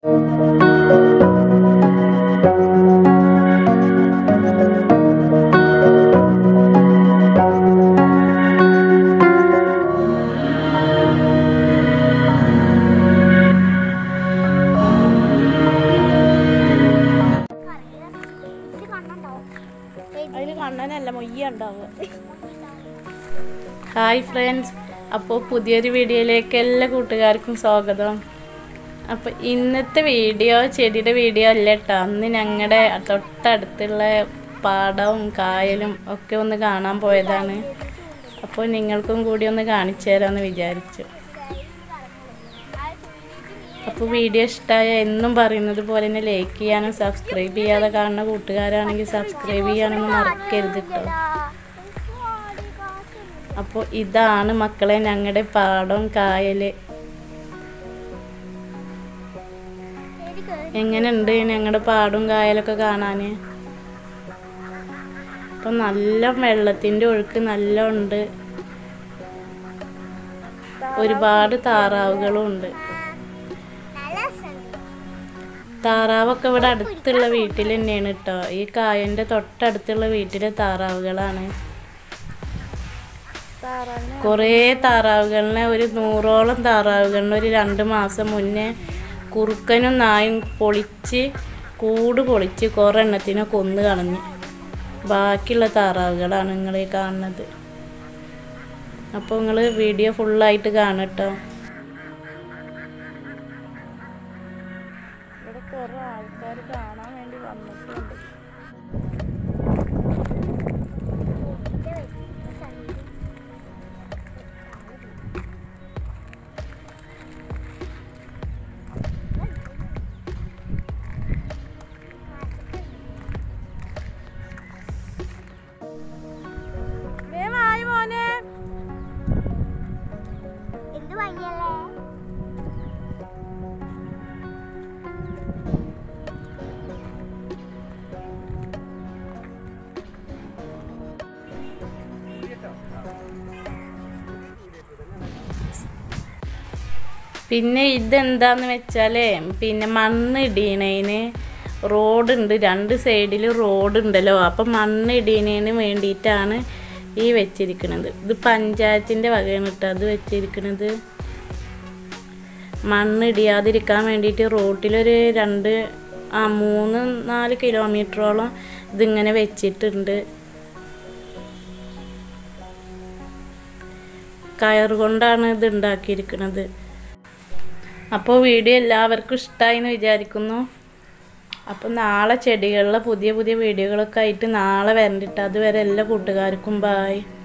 അതിൽ കണ്ണനല്ല മൊയ്യ ഉണ്ടാവുക hi friends അപ്പോൾ പുതിയൊരു വീഡിയോയിലേക്ക് എല്ലാ കൂട്ടുകാർക്കും സ്വാഗതം അപ്പോൾ ഇന്നത്തെ വീഡിയോ ചെടിയുടെ വീഡിയോ അല്ല കേട്ടോ അന്ന് ഞങ്ങളുടെ തൊട്ടടുത്തുള്ള പാടവും കായലും ഒക്കെ ഒന്ന് കാണാൻ പോയതാണ് അപ്പോൾ നിങ്ങൾക്കും കൂടി ഒന്ന് കാണിച്ചു തരാമെന്ന് വിചാരിച്ചു അപ്പോൾ വീഡിയോ ഇഷ്ടമായ എന്നും പറയുന്നത് പോലെ തന്നെ ലൈക്ക് ചെയ്യാനും സബ്സ്ക്രൈബ് ചെയ്യാതെ കാണുന്ന കൂട്ടുകാരാണെങ്കിൽ സബ്സ്ക്രൈബ് ചെയ്യാനൊന്നും മറക്കരുത് കേട്ടോ അപ്പോൾ ഇതാണ് മക്കളെ ഞങ്ങളുടെ പാടം കായല് എങ്ങനെയുണ്ട് ഞങ്ങളുടെ പാടും കായലൊക്കെ കാണാൻ അപ്പം നല്ല വെള്ളത്തിൻ്റെ ഒഴുക്ക് നല്ല ഉണ്ട് ഒരുപാട് താറാവുകളും ഉണ്ട് താറാവൊക്കെ ഇവിടെ അടുത്തുള്ള വീട്ടിൽ തന്നെയാണ് കേട്ടോ ഈ കായൻ്റെ തൊട്ടടുത്തുള്ള വീട്ടിലെ താറാവുകളാണ് കുറേ താറാവുകളിനെ ഒരു നൂറോളം താറാവുകളിനെ ഒരു രണ്ട് മാസം മുന്നേ കുറുക്കനും നായും പൊളിച്ച് കൂട് പൊളിച്ച് കുറേ എണ്ണത്തിനെ കൊന്നു കളഞ്ഞ് ബാക്കിയുള്ള താറാവുകളാണ് നിങ്ങൾ ഈ കാണുന്നത് അപ്പോൾ നിങ്ങൾ വീഡിയോ ഫുള്ളായിട്ട് കാണട്ടോ ഇവിടെ കുറേ ആൾക്കാർ കാണാൻ വേണ്ടി വന്നിട്ടുണ്ട് മോനെ എന്ത് ഭംഗിയല്ലേ പിന്നെ ഇതെന്താന്ന് വെച്ചാലേ പിന്നെ മണ്ണ് ഇടിയണതിന് റോഡുണ്ട് രണ്ട് സൈഡിൽ റോഡുണ്ടല്ലോ അപ്പം മണ്ണ് ഇടിയണതിന് വേണ്ടിയിട്ടാണ് ഈ വെച്ചിരിക്കുന്നത് ഇത് പഞ്ചായത്തിൻ്റെ വകയാണ് കേട്ടോ അത് വെച്ചിരിക്കുന്നത് മണ്ണ് ഇടിയാതിരിക്കാൻ വേണ്ടിയിട്ട് റോട്ടിലൊരു രണ്ട് ആ മൂന്ന് നാല് കിലോമീറ്ററോളം ഇതിങ്ങനെ വെച്ചിട്ടുണ്ട് കയർ കൊണ്ടാണ് ഇത് ഉണ്ടാക്കിയിരിക്കുന്നത് അപ്പോൾ വീഡിയോ എല്ലാവർക്കും ഇഷ്ടമായി എന്ന് വിചാരിക്കുന്നു അപ്പോൾ നാളെ ചെടികളിലെ പുതിയ പുതിയ വീഡിയോകളൊക്കെ ആയിട്ട് നാളെ വരണ്ടിട്ട് അതുവരെ എല്ലാ കൂട്ടുകാർക്കും ബായ്